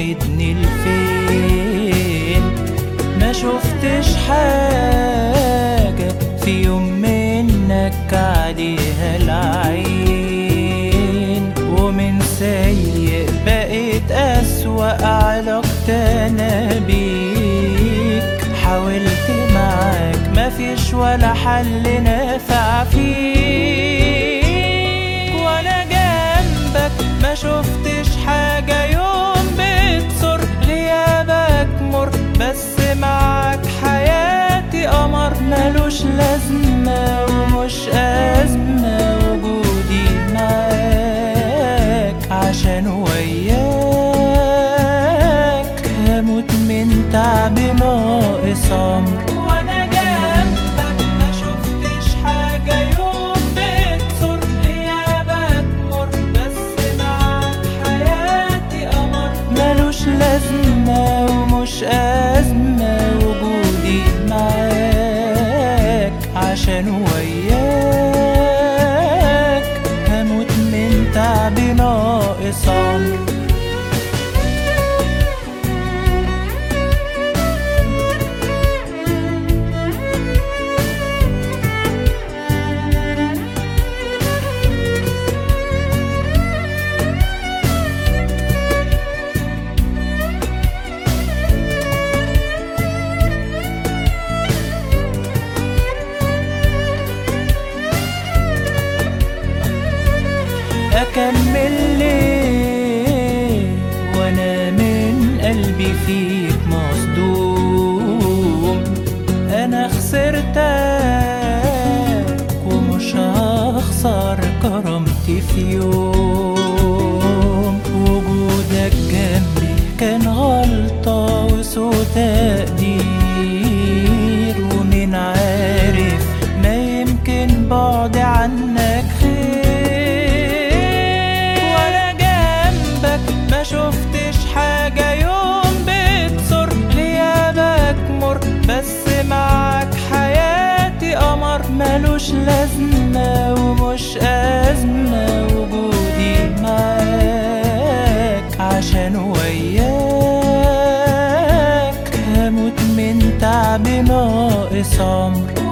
واخدني لفين ما شفتش حاجة في يوم منك عليها العين ومن سيء بقيت أسوأ علاقتي أنا بيك حاولت معاك مفيش ولا حل نافع فيك وانا جنبك ما شفتش حاجة يوم بتسر غيابك مر بس معاك حياتي قمر ملوش لازمة ومش أزمة وجودي معاك عشان وياك هموت من تعب ناقص عمر وانا جنبك ما شفتش حاجة يوم بتسر غيابك مر بس معاك حياتي قمر ملوش لازمة ومش أزمة وجودي معاك عشان وياك هموت من تعب ناقص عمر أكمل ليه وأنا من قلبي فيك مصدوم أنا خسرتك ومش هخسر كرامتي في يوم وجودك جنبي كان غلطة وسوء تقدير ومين عارف ما يمكن بعد عنك خير وانا جنبك ما شفتش حاجة يوم بتسر غيابك مر بس معاك حياتي قمر ملوش لازمة ومش أزمة وجودي معاك عشان وياك هموت من تعب ناقص عمر